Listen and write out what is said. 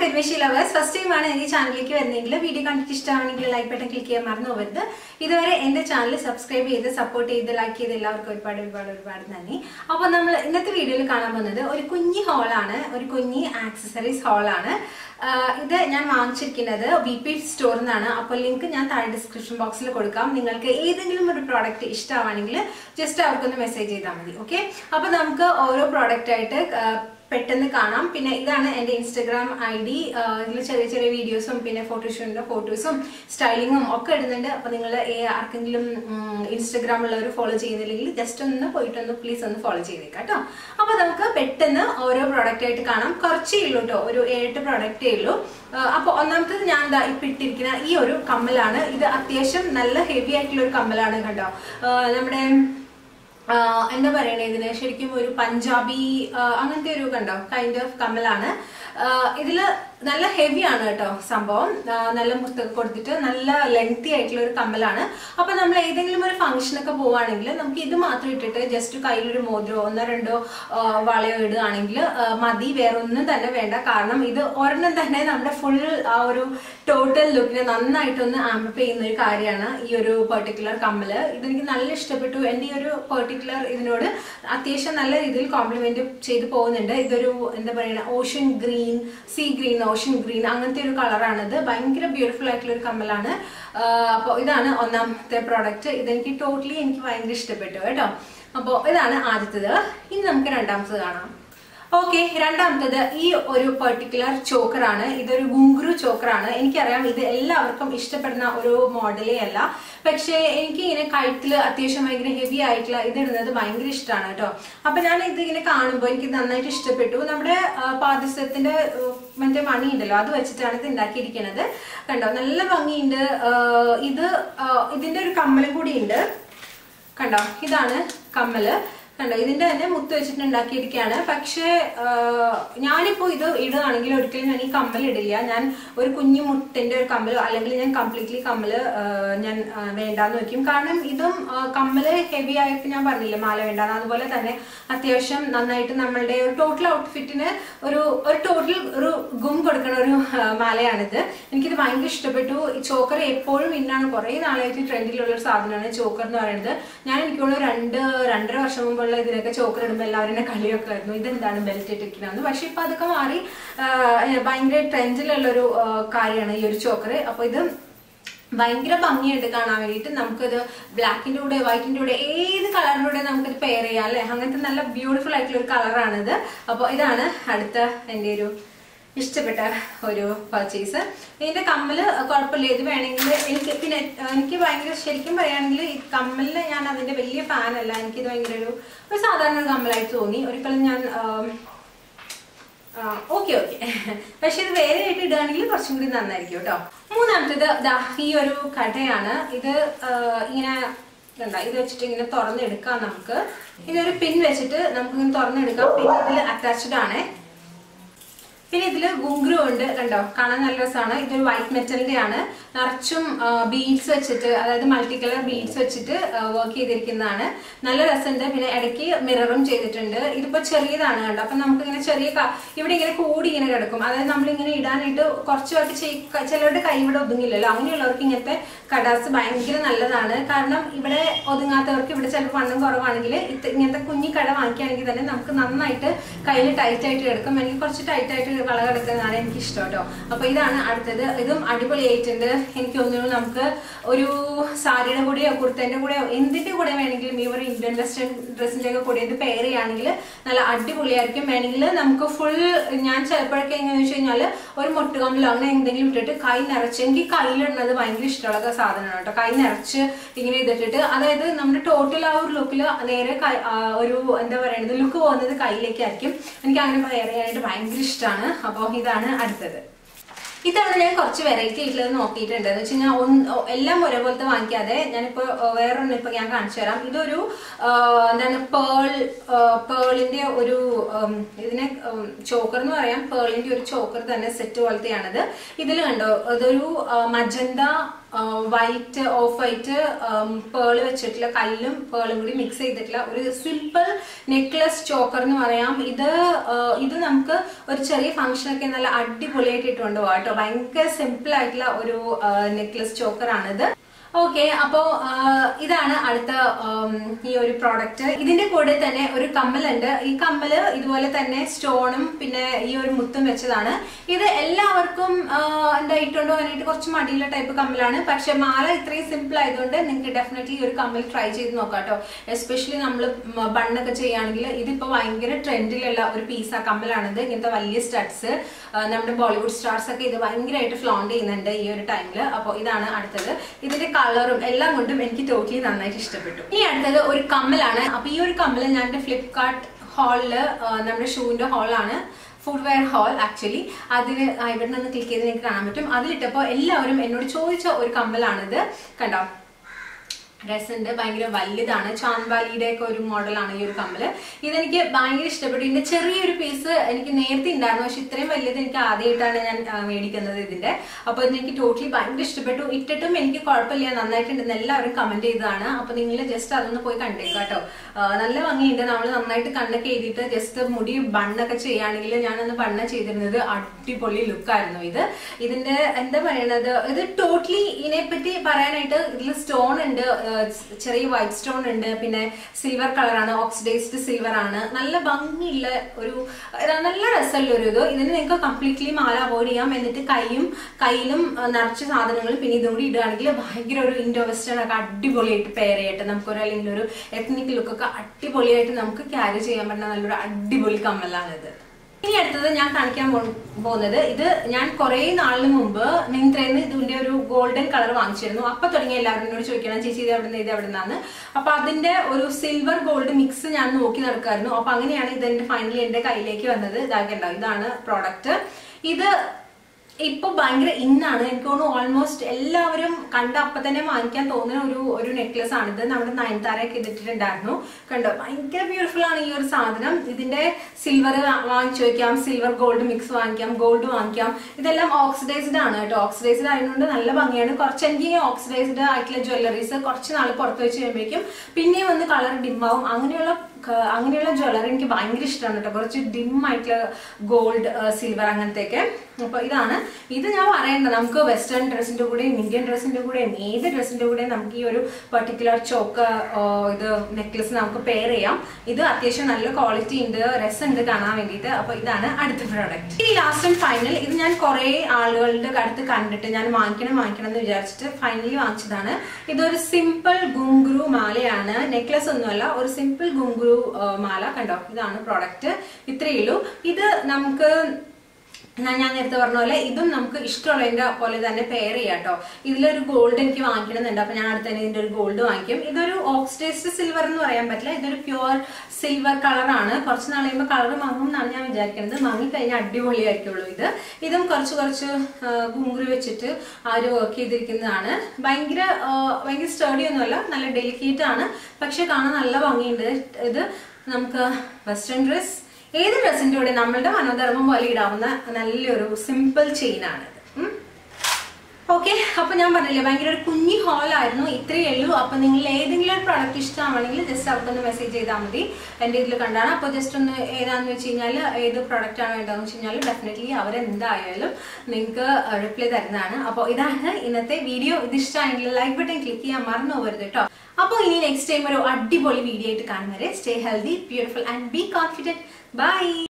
പെരുമേശി lovers first time ആണ് എനിക്ക് ചാനലിലേക്ക് വരുന്നതെങ്കിൽ വീഡിയോ കണ്ടിട്ട് ഇഷ്ടമാണെങ്കിൽ ലൈക്ക് ബട്ടൺ ക്ലിക്ക് ചെയ്യാൻ മറന്നു പോകരുത് ഇതുവരെ എന്റെ ചാനൽ സബ്സ്ക്രൈബ് ചെയ്ത് സപ്പോർട്ട് ചെയ്ത് ലൈക്ക് ചെയ്ത് എല്ലാവർക്കും ഒരുപാട് ഒരുപാട് ഒരുപാട് നന്ദി അപ്പോൾ നമ്മൾ ഇന്നത്തെ വീഡിയോയിൽ കാണാൻ പോകുന്നത് ഒരു കുഞ്ഞി ഹോളാണ് ഒരു കുഞ്ഞി ആക്സസറീസ് ഹോളാണ് ഇത് ഞാൻ വാങ്ങിച്ചിരിക്കുന്നത് വി പി സ്റ്റോറിൽ നിന്നാണ് അപ്പോൾ ലിങ്ക് ഞാൻ താഴെ ഡിസ്ക്രിപ്ഷൻ ബോക്സിൽ കൊടുക്കാം നിങ്ങൾക്ക് ഏതെങ്കിലും ഒരു പ്രോഡക്റ്റ് ഇഷ്ടമാണെങ്കിൽ ജസ്റ്റ് അവർക്കൊന്ന് മെസ്സേജ് ചെയ്താൽ മതി ഓക്കെ അപ്പോൾ നമുക്ക് ഓരോ പ്രോഡക്റ്റ് ആയിട്ട് പെട്ടെന്ന് കാണാം പിന്നെ ഇതാണ് എൻ്റെ ഇൻസ്റ്റഗ്രാം ഐ ഡി ഇതിൽ ചെറിയ ചെറിയ വീഡിയോസും പിന്നെ ഫോട്ടോഷൂട്ടിൻ്റെ ഫോട്ടോസും സ്റ്റൈലിങ്ങും ഒക്കെ ഇടുന്നുണ്ട് അപ്പോൾ നിങ്ങൾ ആർക്കെങ്കിലും ഇൻസ്റ്റഗ്രാമുള്ളവർ ഫോളോ ചെയ്യുന്നില്ലെങ്കിൽ ജസ്റ്റ് ഒന്ന് പോയിട്ടൊന്ന് പ്ലീസ് ഒന്ന് ഫോളോ ചെയ്തേക്കാം കേട്ടോ അപ്പോൾ നമുക്ക് പെട്ടെന്ന് ഓരോ പ്രോഡക്റ്റ് ആയിട്ട് കാണാം കുറച്ചേ ഉള്ളൂ കേട്ടോ ഒരു ഏഴെട്ട് പ്രോഡക്റ്റേ ഉള്ളൂ അപ്പോൾ ഒന്നാമത്തത് ഞാൻ എന്താ ഇപ്പം ഇട്ടിരിക്കുന്ന ഈ ഒരു കമ്മലാണ് ഇത് അത്യാവശ്യം നല്ല ഹെവി ആയിട്ടുള്ള ഒരു കമ്മലാണ് കേട്ടോ നമ്മുടെ എന്താ പറയണേ ഇതിന് ശരിക്കും ഒരു പഞ്ചാബി അങ്ങനത്തെ ഒരു കണ്ടോ കൈൻഡ് ഓഫ് കമ്മലാണ് ഇതിൽ നല്ല ഹെവി ആണ് കേട്ടോ സംഭവം നല്ല മുത്തൊക്കെ കൊടുത്തിട്ട് നല്ല ലെങ്തി ആയിട്ടുള്ള ഒരു കമ്മലാണ് അപ്പൊ നമ്മൾ ഏതെങ്കിലും ഒരു ഫംഗ്ഷനൊക്കെ പോവുകയാണെങ്കിൽ നമുക്ക് ഇത് മാത്രം ഇട്ടിട്ട് ജസ്റ്റ് കയ്യിലൊരു മോതിരോ ഒന്നോ രണ്ടോ വളയോ ഇടുകയാണെങ്കിൽ മതി വേറെ ഒന്നും തന്നെ വേണ്ട കാരണം ഇത് ഒരെണ്ണം തന്നെ നമ്മുടെ ഫുൾ ആ ഒരു ടോട്ടൽ ലുക്കിനെ നന്നായിട്ടൊന്ന് ആംപ്ലിഫൈ ചെയ്യുന്ന ഒരു കാര്യമാണ് ഈ ഒരു പെർട്ടിക്കുലർ കമ്മല് ഇതെനിക്ക് നല്ല ഇഷ്ടപ്പെട്ടു എൻ്റെ ഈ ഒരു പെർട്ടിക്കുലർ ഇതിനോട് അത്യാവശ്യം നല്ല രീതിയിൽ കോംപ്ലിമെന്റ് ചെയ്ത് പോകുന്നുണ്ട് ഇതൊരു എന്താ പറയുക ocean green sea green ocean green അങ്ങനത്തെ ഒരു കളറാണിത് ഭയങ്കര ബ്യൂട്ടിഫുൾ ആയിട്ടുള്ള ഒരു കമ്മലാണ് അപ്പോൾ ഇതാണ് ഒന്നാമത്തെ പ്രോഡക്റ്റ് ഇതെനിക്ക് ടോട്ടലി എനിക്ക് ഭയങ്കര ഇഷ്ടപ്പെട്ടു കേട്ടോ അപ്പോൾ ഇതാണ് ആദ്യത്തേത് ഇനി നമുക്ക് രണ്ടാമത്തത് കാണാം ഓക്കെ രണ്ടാമത്തത് ഈ ഒരു പെർട്ടിക്കുലർ ചോക്കറാണ് ഇതൊരു ഗുങ്കുരു ചോക്കറാണ് എനിക്കറിയാം ഇത് എല്ലാവർക്കും ഇഷ്ടപ്പെടുന്ന ഒരു മോഡലേ അല്ല പക്ഷേ എനിക്ക് ഇങ്ങനെ കഴുത്തിൽ അത്യാവശ്യം ഭയങ്കര ഹെവി ആയിട്ടുള്ള ഇതിടുന്നത് ഭയങ്കര ഇഷ്ടമാണ് കേട്ടോ അപ്പൊ ഞാൻ ഇത് ഇങ്ങനെ കാണുമ്പോൾ എനിക്ക് നന്നായിട്ട് ഇഷ്ടപ്പെട്ടു നമ്മുടെ പാദസത്തിന്റെ മറ്റേ മണി ഉണ്ടല്ലോ അത് വെച്ചിട്ടാണ് ഇത് ഉണ്ടാക്കിയിരിക്കുന്നത് കണ്ടോ നല്ല ഭംഗിയുണ്ട് ഇത് ഇതിന്റെ ഒരു കമ്മലും കൂടി ഉണ്ട് കണ്ടോ ഇതാണ് കമ്മല് കണ്ടോ ഇതിന്റെ തന്നെ മുത്ത് വെച്ചിട്ട് ഉണ്ടാക്കിയിരിക്കുകയാണ് പക്ഷേ ഞാനിപ്പോ ഇത് ഇടുകയാണെങ്കിൽ ഒരിക്കലും ഞാൻ ഈ കമ്മൽ ഇടില്ല ഞാൻ ഒരു കുഞ്ഞു മുട്ടിന്റെ ഒരു കമ്മലോ അല്ലെങ്കിൽ ഞാൻ കംപ്ലീറ്റ്ലി കമ്മല് ഞാൻ വേണ്ടാന്ന് വെക്കും കാരണം ഇതും കമ്മല് ഹെവി ആയിട്ട് ഞാൻ പറഞ്ഞില്ല മാല വേണ്ടാന്ന് അതുപോലെ തന്നെ അത്യാവശ്യം നന്നായിട്ട് നമ്മളുടെ ഒരു ടോട്ടൽ ഔട്ട്ഫിറ്റിന് ഒരു ഒരു ടോട്ടൽ ഒരു ഗും കൊടുക്കുന്ന ഒരു മാലയാണിത് എനിക്കിത് ഭയങ്കര ഇഷ്ടപ്പെട്ടു ഈ ചോക്കർ എപ്പോഴും ഇന്നാണ് കുറെ നാളായിട്ട് ട്രെൻഡിലുള്ള ഒരു സാധനമാണ് ചോക്കർ എന്ന് പറയുന്നത് ഞാൻ എനിക്കുള്ള രണ്ട് രണ്ടര വർഷം മുമ്പ് ഉള്ള ഇതിനൊക്കെ ചോക്കർ ഇടുമ്പോൾ എല്ലാവരും എന്നെ കളിയൊക്കെ ആയിരുന്നു ഇതെന്താണ് ബെൽറ്റ് ഇട്ടിരിക്കുന്നത് പക്ഷെ ഇപ്പൊ അതൊക്കെ മാറി ഭയങ്കര ട്രെൻഡിലുള്ള ഒരു കാര്യമാണ് ഈ ഒരു ചോക്കർ അപ്പൊ ഇത് ഭയങ്കര ഭംഗിയുണ്ട് കാണാൻ വേണ്ടിയിട്ട് നമുക്കിത് ബ്ലാക്കിന്റെ കൂടെ വൈറ്റിന്റെ കൂടെ ഏത് കളറിന്റെ കൂടെ നമുക്കിത് പെയർ ചെയ്യാം അല്ലെ അങ്ങനത്തെ നല്ല ബ്യൂട്ടിഫുൾ ആയിട്ടുള്ള ഒരു കളറാണിത് അപ്പോൾ ഇതാണ് അടുത്ത എൻ്റെ ഒരു ഇഷ്ടപ്പെട്ട ഒരു പർച്ചേസ് ഇതിന്റെ കമ്മല് കുഴപ്പമില്ല ഇത് വേണമെങ്കിൽ എനിക്ക് പിന്നെ എനിക്ക് ഭയങ്കര ശരിക്കും പറയുകയാണെങ്കിൽ ഈ കമ്മലിന് ഞാൻ അതിന്റെ വലിയ ഫാൻ അല്ല എനിക്കിത് ഭയങ്കര ഒരു ഒരു സാധാരണ ഒരു കമ്മലായിട്ട് തോന്നി ഒരിക്കലും ഞാൻ ഓക്കെ ഓക്കെ പക്ഷെ ഇത് വേറെ ആയിട്ട് ഇടുകയാണെങ്കിൽ കുറച്ചും കൂടി നന്നായിരിക്കും കേട്ടോ മൂന്നാമത്തേത് ദാ ഈ ഒരു കടയാണ് ഇത് ഇങ്ങനെ കണ്ട ഇത് വെച്ചിട്ട് ഇങ്ങനെ തുറന്നെടുക്കാം നമുക്ക് ഇതൊരു പിൻ വെച്ചിട്ട് നമുക്ക് ഇങ്ങനെ തുറന്നെടുക്കാം പിന്നെ ഇതിൽ അറ്റാച്ച്ഡ് ആണ് പിന്നെ ഇതില് ഗുങ്ക്രു ഉണ്ട് കണ്ടോ കാണാൻ നല്ല രസമാണ് ഇതൊരു വൈറ്റ് മെറ്റലിന്റെ ആണ് നിറച്ചും ബീഡ്സ് വെച്ചിട്ട് അതായത് മൾട്ടി കളർ ബീഡ്സ് വെച്ചിട്ട് വർക്ക് ചെയ്തിരിക്കുന്നതാണ് നല്ല രസമുണ്ട് പിന്നെ ഇടയ്ക്ക് മിററും ചെയ്തിട്ടുണ്ട് ഇതിപ്പോ ചെറിയതാണ് കണ്ടോ അപ്പൊ നമുക്ക് ഇങ്ങനെ ചെറിയ ഇവിടെ ഇങ്ങനെ കൂടി ഇങ്ങനെ കിടക്കും അതായത് നമ്മളിങ്ങനെ ഇടാനായിട്ട് കുറച്ച് പേർക്ക് ചിലരുടെ കൈ ഇവിടെ ഒതുങ്ങില്ലല്ലോ അങ്ങനെയുള്ളവർക്ക് ഇങ്ങനത്തെ കടാസ് ഭയങ്കര നല്ലതാണ് കാരണം ഇവിടെ ഒതുങ്ങാത്തവർക്ക് ഇവിടെ ചിലപ്പോൾ വണ്ണം കുറവാണെങ്കിൽ ഇങ്ങനത്തെ കുഞ്ഞി കട വാങ്ങിക്കുകയാണെങ്കിൽ തന്നെ നമുക്ക് നന്നായിട്ട് കയ്യിൽ ടൈറ്റ് ആയിട്ട് കിടക്കും എനിക്ക് കുറച്ച് ടൈറ്റ് ആയിട്ട് വള കിടക്കുന്നതാണ് എനിക്ക് ഇഷ്ടം കേട്ടോ അപ്പൊ ഇതാണ് അടുത്തത് ഇതും അടിപൊളിയായിട്ടുണ്ട് എനിക്ക് തോന്നുന്നു നമുക്ക് ഒരു സാരിയുടെ കൂടെയോ കുർത്തേന്റെ കൂടെയോ എന്തിന്റെ കൂടെ വേണമെങ്കിലും ഈ ഒരു ഇന്ത്യൻ വെസ്റ്റേൺ ഡ്രസ്സിന്റെ ഒക്കെ കൂടെ ഇത് പെയർ ചെയ്യുകയാണെങ്കിൽ നല്ല അടിപൊളിയായിരിക്കും വേണമെങ്കിൽ നമുക്ക് ഫുൾ ഞാൻ ചിലപ്പോഴൊക്കെ എങ്ങനെയാണെന്ന് വെച്ച് കഴിഞ്ഞാൽ ഒരു മുട്ടുകമ്പിലോ അങ്ങനെ എന്തെങ്കിലും ഇട്ടിട്ട് കൈ നിറച്ച് എനിക്ക് കയ്യിലിടുന്നത് ഭയങ്കര ഇഷ്ടമുള്ള സാധനമാണ് കേട്ടോ കൈ നിറച്ച് ഇങ്ങനെ ഇതിട്ടിട്ട് അതായത് നമ്മുടെ ടോട്ടൽ ആ ഒരു ലുക്കിൽ നേരെ ഒരു എന്താ പറയുന്നത് ലുക്ക് പോകുന്നത് കയ്യിലേക്കായിരിക്കും എനിക്ക് അങ്ങനെ പെയർ ചെയ്യാനായിട്ട് ഭയങ്കര ഇഷ്ടമാണ് അപ്പോൾ ഇതാണ് അടുത്തത് ഇതാണ് ഞാൻ കുറച്ച് വെറൈറ്റി ആയിട്ടുള്ളത് നോക്കിയിട്ടുണ്ട് എന്ന് വെച്ച് കഴിഞ്ഞാൽ ഒന്ന് എല്ലാം ഒരേപോലത്തെ വാങ്ങിക്കാതെ ഞാനിപ്പോ വേറൊന്നും ഇപ്പൊ ഞാൻ കാണിച്ചു തരാം ഇതൊരു എന്താണ് പേൾ പേളിന്റെ ഒരു ഇതിനെ ചോക്കർ എന്ന് പറയാം പേളിന്റെ ഒരു ചോക്കർ തന്നെ സെറ്റ് പോലത്തെയാണിത് ഇതിൽ കണ്ടോ ഇതൊരു magenta white off white pearl വെച്ചിട്ടുള്ള കല്ലും പേളും കൂടി മിക്സ് ചെയ്തിട്ടുള്ള ഒരു സിമ്പിൾ നെക്ലസ് ചോക്കർ എന്ന് പറയാം ഇത് ആ, ഇത് നമുക്ക് ഒരു ചെറിയ ഫംഗ്ഷൻ ഒക്കെ നല്ല അടിപൊളിയായിട്ട് ഇട്ടുകൊണ്ട് പോകാം കേട്ടോ ഭയങ്കര സിമ്പിൾ ആയിട്ടുള്ള ഒരു നെക്ലസ് ചോക്കർ ആണിത് ഓക്കെ അപ്പോ ആ, ഇതാണ് അടുത്ത ഉം, ഈ ഒരു പ്രോഡക്റ്റ് ഇതിന്റെ കൂടെ തന്നെ ഒരു കമ്മലുണ്ട് ഈ കമ്മല് ഇതുപോലെ തന്നെ സ്റ്റോണും പിന്നെ ഈ ഒരു മുത്തും വെച്ചതാണ് ഇത് എല്ലാവർക്കും ആ, എന്താ ഇട്ടുകൊണ്ട് പോകാനായിട്ട് കുറച്ച് മടിയുള്ള ടൈപ്പ് കമ്മലാണ് പക്ഷെ മാല ഇത്രയും സിമ്പിൾ ആയതുകൊണ്ട് നിങ്ങൾക്ക് ഡെഫിനറ്റ്ലി ഈ ഒരു കമ്മൽ ട്രൈ ചെയ്ത് നോക്കാം കേട്ടോ എസ്പെഷ്യലി നമ്മൾ ബണ്ണൊക്കെ ചെയ്യുകയാണെങ്കിൽ ഇതിപ്പോ ഭയങ്കര ട്രെൻഡിലുള്ള ഒരു പീസ കമ്മലാണിത് ഇങ്ങനത്തെ വലിയ സ്റ്റഡ്സ് നമ്മുടെ ബോളിവുഡ് സ്റ്റാർസ് ഒക്കെ ഇത് ഭയങ്കരമായിട്ട് ഫ്ലോണ്ട് ചെയ്യുന്നുണ്ട് ഈ ഒരു ടൈമിൽ അപ്പോൾ ഇതാണ് അടുത്തത് ഇതിന്റെ കളറും എല്ലാം കൊണ്ടും എനിക്ക് ടോട്ടലി നന്നായിട്ട് ഇഷ്ടപ്പെട്ടു ഇനി അടുത്തത് ഒരു കമ്മലാണ് അപ്പൊ ഈ ഒരു കമ്മൽ ഞാൻ എൻ്റെ ഫ്ലിപ്കാർട്ട് ഹാളില് നമ്മുടെ ഷൂവിന്റെ ഹാളാണ് ഫുഡ്വെയർ ഹാൾ ആക്ച്വലി അതിന് ആ, ഇവിടെ നിന്ന് ക്ലിക്ക് ചെയ്ത് നിങ്ങൾക്ക് കാണാൻ പറ്റും അതിലിട്ടപ്പോൾ എല്ലാവരും എന്നോട് ചോദിച്ച ഒരു കമ്മലാണിത് കണ്ടോ രസമുണ്ട് ഭയങ്കര വലുതാണ് ചാൻബാലിയുടെ ഒക്കെ ഒരു മോഡലാണ് ഈ ഒരു കമ്മല് ഇതെനിക്ക് ഭയങ്കര ഇഷ്ടപ്പെട്ടു ഇതിന്റെ ചെറിയൊരു പീസ് എനിക്ക് നേരത്തെ ഉണ്ടായിരുന്നു പക്ഷെ ഇത്രയും വലിയത് എനിക്ക് ആദ്യമായിട്ടാണ് ഞാൻ ആ, മേടിക്കുന്നത് ഇതിന്റെ അപ്പൊ ഇത് എനിക്ക് ടോട്ടലി ഭയങ്കര ഇഷ്ടപ്പെട്ടു ഇട്ടിട്ടും എനിക്ക് കുഴപ്പമില്ല നന്നായിട്ടുണ്ടെന്ന് എല്ലാവരും കമന്റ് ചെയ്തതാണ് അപ്പൊ നിങ്ങൾ ജസ്റ്റ് അതൊന്ന് പോയി കണ്ടേക്കാം കേട്ടോ ആ, നല്ല ഭംഗിയുണ്ട് നമ്മൾ നന്നായിട്ട് കണ്ണൊക്കെ എഴുതിയിട്ട് ജസ്റ്റ് മുടി ബണ്ണൊക്കെ ചെയ്യുകയാണെങ്കിൽ ഞാനന്ന് ബണ്ണ ചെയ്തിരുന്നത് അടിപൊളി ലുക്കായിരുന്നു ഇത് ഇതിന്റെ എന്താ പറയണത് ഇത് ടോട്ടലി ഇതിനെപ്പറ്റി പറയാനായിട്ട് ഇതിൽ സ്റ്റോൺ ഉണ്ട് ആ, ചെറിയ വൈറ്റ് സ്റ്റോൺ ഉണ്ട് പിന്നെ സിൽവർ കളറാണ് ഓക്സിഡൈസ്ഡ് സിൽവർ ആണ് നല്ല ഭംഗിയുള്ള ഒരു ആ, നല്ല രസമുള്ള ഒരു ഇത് ഇതിന് നിങ്ങൾക്ക് കംപ്ലീറ്റ്ലി മാല അവോയ്ഡ് ചെയ്യാം എന്നിട്ട് കൈയും കയ്യിലും ആ, നിറച്ച സാധനങ്ങൾ പിന്നെ ഇതും കൂടി ഇടുകയാണെങ്കിൽ ഭയങ്കര ഒരു ഇൻഡോ വെസ്റ്റേൺ ഒക്കെ അടിപൊളിയായിട്ട് പെയർ ചെയ്യട്ടെ നമുക്കൊരു അല്ലെങ്കിൽ ഒരു എത്നിക് ലുക്കൊക്കെ അടിപൊളിയായിട്ട് നമുക്ക് ക്യാരി ചെയ്യാൻ പറ്റുന്ന നല്ലൊരു അടിപൊളി കമ്മലാണ് ഇത് ഇനി അടുത്തത് ഞാൻ കാണിക്കാൻ പോ- പോകുന്നത് ഇത് ഞാൻ കുറെ നാളിന് മുമ്പ് മിന്ത്രയിൽ ഇതിന്റെ ഒരു ഗോൾഡൻ കളർ വാങ്ങിച്ചിരുന്നു അപ്പൊ തുടങ്ങി എല്ലാവരും എന്നോട് ചോദിക്കണം ചേച്ചി ഇത് എവിടെ നിന്ന് ഇത് എവിടെ നിന്നാണ് അപ്പൊ അതിന്റെ ഒരു സിൽവർ ഗോൾഡ് മിക്സ് ഞാൻ നോക്കി നടക്കായിരുന്നു അപ്പൊ അങ്ങനെയാണ് ഇതെന്റെ ഫൈനലി എന്റെ കയ്യിലേക്ക് വന്നത് ഇതാക്കണ്ട ഇതാണ് പ്രോഡക്റ്റ് ഇത് ഇപ്പൊ ഭയങ്കര ഇന്നാണ് എനിക്ക് തോന്നുന്നു ഓൾമോസ്റ്റ് എല്ലാവരും കണ്ട അപ്പൊ തന്നെ വാങ്ങിക്കാൻ തോന്നുന്ന ഒരു ഒരു നെക്ലസ് ആണിത് നമ്മുടെ നയൻതാരയൊക്കെ ഇതിട്ടിട്ടുണ്ടായിരുന്നു കണ്ടോ ഭയങ്കര ബ്യൂട്ടിഫുൾ ആണ് ഈ ഒരു സാധനം ഇതിന്റെ സിൽവർ വാങ്ങിച്ചു വെക്കാം സിൽവർ ഗോൾഡ് മിക്സ് വാങ്ങിക്കാം ഗോൾഡ് വാങ്ങിക്കാം ഇതെല്ലാം ഓക്സിഡൈസ്ഡ് ആണ് കേട്ടോ ഓക്സിഡൈസ്ഡ് ആയതുകൊണ്ട് നല്ല ഭംഗിയാണ് കുറച്ച് എനിക്ക് ഓക്സിഡൈസ്ഡ് ആയിട്ടുള്ള ജ്വല്ലറീസ് കുറച്ച് നാൾ പുറത്ത് വെച്ച് കഴിയുമ്പോഴേക്കും പിന്നെയും ഒന്ന് കളർ ഡിമ്മാവും അങ്ങനെയുള്ള ക- അങ്ങനെയുള്ള ജ്വല്ലറി എനിക്ക് ഭയങ്കര ഇഷ്ടമാണ് കേട്ടോ കുറച്ച് ഡിം ആയിട്ടുള്ള ഗോൾഡ് സിൽവർ അങ്ങനത്തെയൊക്കെ അപ്പൊ ഇതാണ് ഇത് ഞാൻ പറയേണ്ടത് നമുക്ക് വെസ്റ്റേൺ ഡ്രസ്സിന്റെ കൂടെയും ഇന്ത്യൻ ഡ്രസ്സിന്റെ കൂടെയും ഏത് ഡ്രസ്സിന്റെ കൂടെയും നമുക്ക് ഈ ഒരു പർട്ടിക്കുലർ ചോക്ക് ഇത് നെക്ലസ് നമുക്ക് പെയർ ചെയ്യാം ഇത് അത്യാവശ്യം നല്ല ക്വാളിറ്റി ഉണ്ട് രസമുണ്ട് കാണാൻ വേണ്ടിയിട്ട് അപ്പൊ ഇതാണ് അടുത്ത പ്രോഡക്റ്റ് ഈ ലാസ്റ്റ് ആൻഡ് ഫൈനൽ ഇത് ഞാൻ കുറെ ആളുകളുടെ അടുത്ത് കണ്ടിട്ട് ഞാൻ വാങ്ങിക്കണം വാങ്ങിക്കണം എന്ന് വിചാരിച്ചിട്ട് ഫൈനലി വാങ്ങിച്ചതാണ് ഇതൊരു സിമ്പിൾ ഗുങ്കുരു മാലയാണ് നെക്ലസ് ഒന്നുമല്ല ഒരു സിമ്പിൾ ഗുങ്കുരു ആ, മാല കണ്ടോ ഇതാണ് പ്രോഡക്റ്റ് ഇത്രയേ ഉള്ളൂ ഇത് നമുക്ക് ഞാൻ ഞാൻ നേരത്തെ പറഞ്ഞ പോലെ ഇതും നമുക്ക് ഇഷ്ടമുള്ളതിന്റെ പോലെ തന്നെ പെയർ ചെയ്യാം കേട്ടോ ഇതിലൊരു ഗോൾഡ് എനിക്ക് വാങ്ങിക്കണമെന്നുണ്ട് അപ്പൊ ഞാൻ അടുത്ത് തന്നെ ഇതിന്റെ ഒരു ഗോൾഡ് വാങ്ങിക്കും ഇതൊരു ഓക്സിഡൈസ്ഡ് സിൽവർ എന്ന് പറയാൻ പറ്റില്ല ഇതൊരു പ്യുവർ സിൽവർ കളറാണ് കുറച്ച് നാൾ കഴിയുമ്പോൾ കളർ മങ്ങും എന്നാണ് ഞാൻ വിചാരിക്കുന്നത് മങ്ങിക്കഴിഞ്ഞാൽ അടിപൊളിയായിരിക്കുള്ളൂ ഇത് ഇതും കുറച്ച് കുറച്ച് കുങ്കുറി വെച്ചിട്ട് ആ ഒരു വർക്ക് ചെയ്തിരിക്കുന്നതാണ് ഭയങ്കര ആ, ഭയങ്കര സ്റ്റഡി ഒന്നുമല്ല നല്ല ഡെലിക്കേറ്റ് ആണ് പക്ഷെ കാണാൻ നല്ല ഭംഗിയുണ്ട് ഇത് നമുക്ക് വെസ്റ്റേൺ ഡ്രസ് ഏത് ഡ്രസ്സിന്റെ കൂടെ നമ്മളുടെ മനോധർമ്മം പോലെ ഇടാവുന്ന നല്ലൊരു സിമ്പിൾ ചെയിൻ ആണിത് ഉം. ഓക്കെ അപ്പൊ ഞാൻ പറഞ്ഞില്ലേ ഭയങ്കര ഒരു കുഞ്ഞി ഹാളായിരുന്നു ഇത്രയേ ഉള്ളൂ അപ്പൊ നിങ്ങൾ ഏതെങ്കിലും ഒരു പ്രോഡക്റ്റ് ഇഷ്ടമാണെങ്കിൽ ജസ്റ്റ് അവർക്കൊന്ന് മെസ്സേജ് ചെയ്താൽ മതി എന്റെ ഇതിൽ കണ്ടാണ് അപ്പോൾ ജസ്റ്റ് ഒന്ന് ഏതാന്ന് വെച്ച് കഴിഞ്ഞാൽ ഏത് പ്രോഡക്റ്റ് ആണ് വേണ്ടതെന്ന് വെച്ച് കഴിഞ്ഞാൽ ഡെഫിനറ്റ്ലി അവരെന്തായാലും നിങ്ങൾക്ക് റിപ്ലൈ തരുന്നതാണ് അപ്പോൾ ഇതാണ് ഇന്നത്തെ വീഡിയോ ഇത് ഇഷ്ടമായെങ്കിൽ ലൈക്ക് ബട്ടൺ ക്ലിക്ക് ചെയ്യാൻ മറന്നു പോകരുത് കേട്ടോ അപ്പോൾ ഇനി നെക്സ്റ്റ് ടൈം ഒരു അടിപൊളി വീഡിയോ ആയിട്ട് കാണുന്നവരെ stay healthy beautiful and be confident by